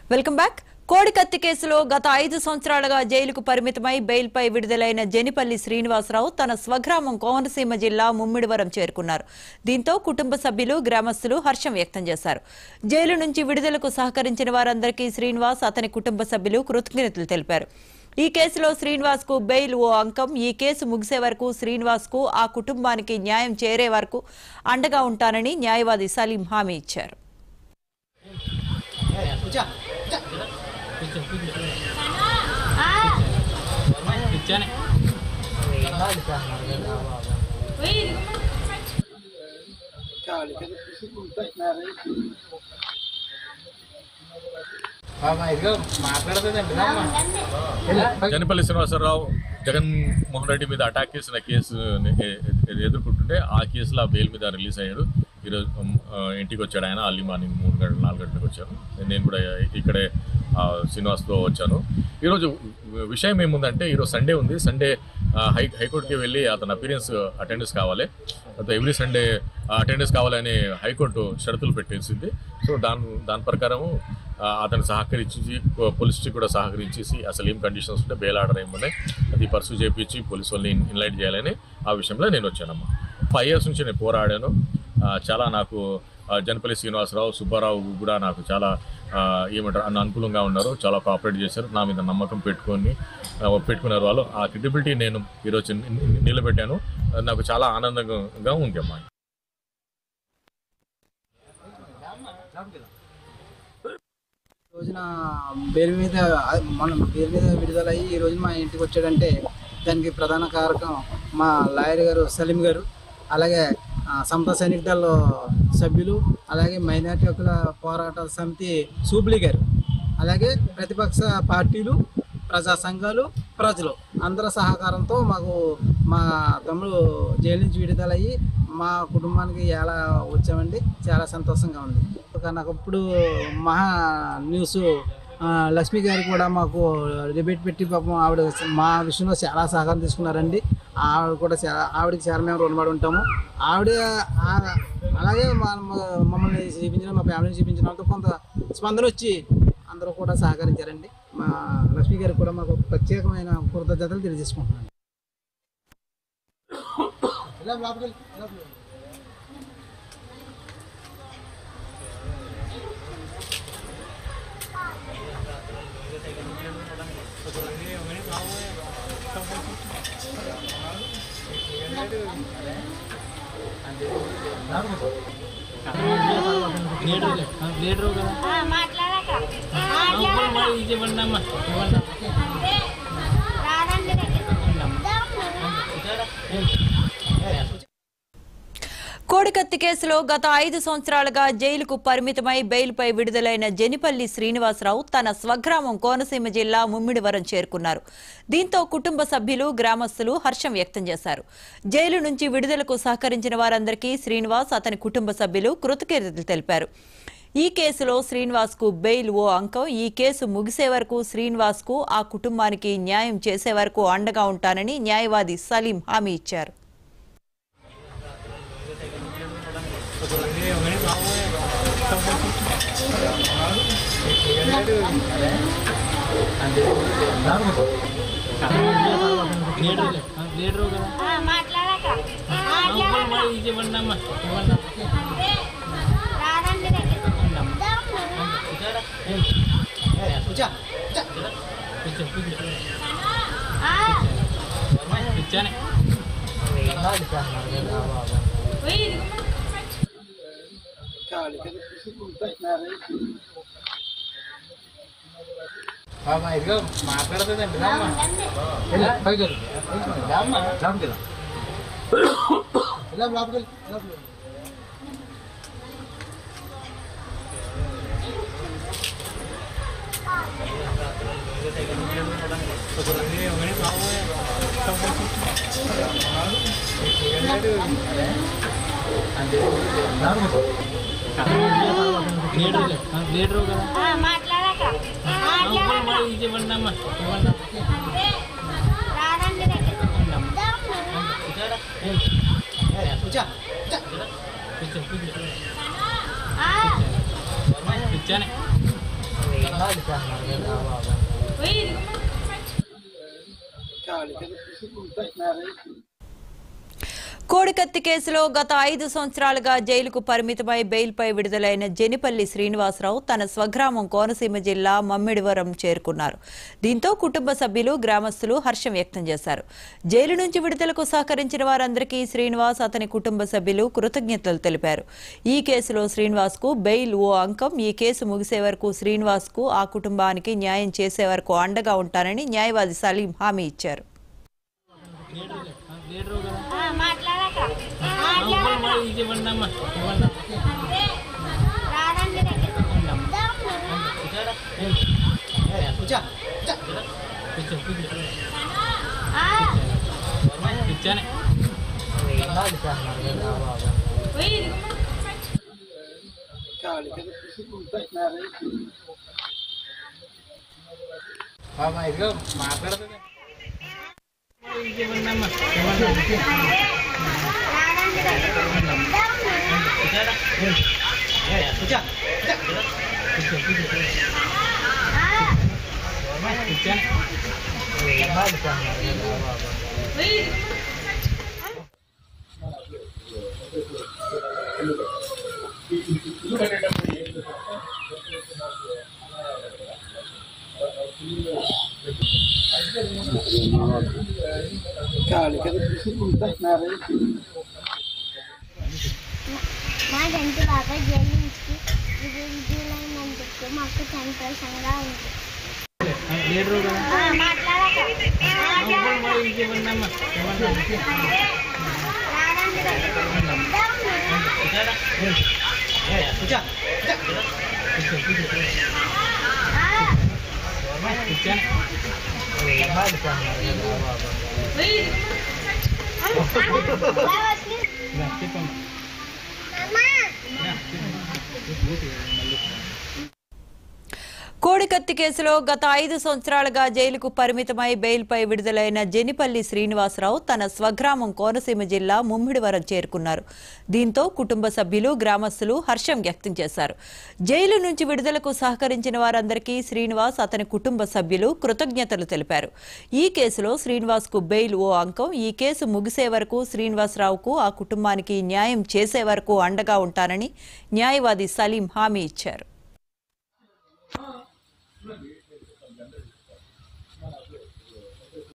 welcome back కోడికత్తి కేసులో గత ఐదు సంవత్సరాలుగా జైలుకు పరిమితమై బెయిల్పై విడుదలైన జనిపల్లి శ్రీనివాసరావు తన స్వగ్రామం కోనసీమ జిల్లా ముమ్మిడివరం చేరుకున్నారు దీంతో కుటుంబ సభ్యులు గ్రామస్తులు హర్షం వ్యక్తం చేశారు జైలు నుంచి విడుదలకు సహకరించిన వారందరికీ శ్రీనివాస్ అతని కుటుంబ సభ్యులు కృతజ్ఞతలు తెలిపారు ఈ కేసులో శ్రీనివాస్ కు బెయిల్ ఓ అంకం ఈ కేసు ముగిసే వరకు శ్రీనివాస్ కు ఆ కుటుంబానికి న్యాయం చేరే వరకు అండగా ఉంటానని న్యాయవాది సలీం హామీ ఇచ్చారు ఇచ్చానే మాట్లాడుతుందండి జనపల్లి శ్రీనివాసరావు జగన్మోహన్ రెడ్డి మీద అటాక్ చేసిన కేసు ఎదుర్కొంటుంటే ఆ కేసులో ఆ బెయిల్ మీద రిలీజ్ అయ్యాడు ఈరోజు ఉమ్, ఆ, ఇంటికి వచ్చాడు ఆయన అర్లీ మార్నింగ్ మూడు గంటలు నాలుగు గంటలకు వచ్చాను నేను కూడా ఇక్కడే ఆ, శ్రీనివాస్తో వచ్చాను ఈరోజు విషయం ఏముందంటే ఈరోజు సండే ఉంది సండే ఆ, హై హైకోర్టుకి వెళ్ళి అతని అపీరియన్స్ అటెండెన్స్ కావాలి అతను ఎవ్రీ సండే అటెండెన్స్ కావాలని హైకోర్టు షరతులు పెట్టేసింది సో దాని దాని ప్రకారము ఆ, అతను సహకరించి పోలీస్ కూడా సహకరించేసి అసలు ఏం కండిషన్స్ ఉంటే బెయిల్ ఆర్డర్ ఏమన్నాయి అది పర్సూ చేపించి పోలీసు వాళ్ళని ఇన్లైట్ చేయాలని ఆ విషయంలో నేను వచ్చానమ్మా ఫైవ్ ఇయర్స్ నుంచి నేను పోరాడాను ఆ, చాలా నాకు ఆ, జనపల్లి శ్రీనివాసరావు సుబ్బారావు కూడా నాకు చాలా ఆ, ఏమంటారు అన్న అనుకూలంగా ఉన్నారు చాలా కోఆపరేట్ చేశారు నా మీద నమ్మకం పెట్టుకొని ఆ, పెట్టుకున్నారు వాళ్ళు ఆ క్రెడిబిలిటీ నేను ఈరోజు ని- ని- నిలబెట్టాను నాకు చాలా ఆనందంగా ఉంది అమ్మా రోజున బెయిల్ మీద మనం బెయిల్ మీద విడుదలయ్యి ఈ రోజు మా ఇంటికి వచ్చాడంటే దానికి ప్రధాన కారకం మా లాయర్ గారు సలీం గారు అలాగే ఆ, సమతా సైనిక దళ సభ్యులు అలాగే మైనార్టీ హక్కుల పోరాట సమితి సూబ్లీ గారు అలాగే ప్రతిపక్ష పార్టీలు ప్రజా సంఘాలు ప్రజలు అందరి సహకారంతో మాకు మా తమ్ముడు జైలు నుంచి విడుదలయ్యి మా కుటుంబానికి ఎలా వచ్చామండి చాలా సంతోషంగా ఉంది ఒక నాకు ఇప్పుడు మహా న్యూస్ ఆ, లక్ష్మి గారు కూడా మాకు డిబేట్ పెట్టి పాపం ఆవిడ మా విషయంలో చాలా సహకారం తీసుకున్నారండి ఆవిడ కూడా చాలా ఆవిడకి చాలా మేము రుణపడి ఉంటాము ఆవిడ ఆ- అలాగే మా మమ్మల్ని చూపించిన మా ఫ్యామిలీని చూపించిన వాళ్ళతో కొంత స్పందన వచ్చి అందరూ కూడా సహకరించారండి మా లక్ష్మి గారికి కూడా మాకు ప్రత్యేకమైన కృతజ్ఞతలు తెలియజేసుకుంటున్నాను లీడర్ లీడరు కదా మాట్లాడక ఇవ్వండి మరి ఇది ఇవ్వండి అమ్మా ఇవ్వండి రాదండి కోడికత్తి కేసులో గత ఐదు సంవత్సరాలుగా జైలుకు పరిమితమై బెయిల్పై విడుదలైన జనిపల్లి శ్రీనివాసరావు తన స్వగ్రామం కోనసీమ జిల్లా ముమ్మిడివరం చేరుకున్నారు దీంతో కుటుంబ సభ్యులు గ్రామస్తులు హర్షం వ్యక్తం చేశారు జైలు నుంచి విడుదలకు సహకరించిన వారందరికీ శ్రీనివాస్ అతని కుటుంబ సభ్యులు కృతజ్ఞతలు తెలిపారు ఈ కేసులో శ్రీనివాస్ కు బెయిల్ ఓ అంకం ఈ కేసు ముగిసే వరకు శ్రీనివాస్ కు ఆ కుటుంబానికి న్యాయం చేసే వరకు అండగా ఉంటానని న్యాయవాది సలీం హామీ ఇచ్చారు లీడర్ లీడరు కదా మాట్లాడక ఇవ్వండి మరి ఇది ఇవ్వండి అమ్మా ఇవ్వండి రాదండి ఇచ్చానే మాట్లాడుతుందండి లీడర్ లీడరు కదా మాట్లాడక ఇవ్వండి మరి ఇది ఇవ్వండి అమ్మా ఇవ్వండి రాదండి ఇచ్చానే కోడికత్తి కేసులో గత ఐదు సంవత్సరాలుగా జైలుకు పరిమితమై బెయిల్పై విడుదలైన జెనిపల్లి శ్రీనివాసరావు తన స్వగ్రామం కోనసీమ జిల్లా మమ్మిడివరం చేరుకున్నారు దీంతో కుటుంబ సభ్యులు గ్రామస్తులు హర్షం వ్యక్తం చేశారు జైలు నుంచి విడుదలకు సహకరించిన వారందరికీ శ్రీనివాస్ అతని కుటుంబ సభ్యులు కృతజ్ఞతలు తెలిపారు ఈ కేసులో శ్రీనివాస్ కు బెయిల్ ఓ అంకం ఈ కేసు ముగిసే వరకు శ్రీనివాస్ కు ఆ కుటుంబానికి న్యాయం చేసే వరకు అండగా ఉంటానని న్యాయవాది సలీం హామీ ఇచ్చారు లీడరు కదా ఆ, మాట్లాడక ఇవ్వండి మరి ఇది ఇవ్వండి అమ్మా ఇవ్వండి రాదండి కూర్చో కూర్చో ఆ, కూర్చోనే బాబా ఇదిగో మాట్లాడుతుంది ఇది ఇవ్వండి అమ్మా ఇవ్వండి కూర్చోనే మా జంతు బాగా జైలు నుంచి విడుదలైనందుకు మాకు సంతోషంగా ఉంది లీడరు కదా ఆ, మాట్లాడక ఇవ్వండి మరి ఇది ఇవ్వండి అమ్మా ఇవ్వండి కూర్చోనే చెప్పమ్మా కోడికత్తి కేసులో గత ఐదు సంవత్సరాలుగా జైలుకు పరిమితమై బెయిల్పై విడుదలైన జెనిపల్లి శ్రీనివాసరావు తన స్వగ్రామం కోనసీమ జిల్లా ముమ్మిడివరం చేరుకున్నారు దీంతో కుటుంబ సభ్యులు గ్రామస్తులు హర్షం వ్యక్తం చేశారు జైలు నుంచి విడుదలకు సహకరించిన వారందరికీ శ్రీనివాస్ అతని కుటుంబ సభ్యులు కృతజ్ఞతలు తెలిపారు ఈ కేసులో శ్రీనివాస్ కు బెయిల్ ఓ అంకం ఈ కేసు ముగిసే వరకు శ్రీనివాసరావుకు ఆ కుటుంబానికి న్యాయం చేసే వరకు అండగా ఉంటానని న్యాయవాది సలీం హామీ ఇచ్చారు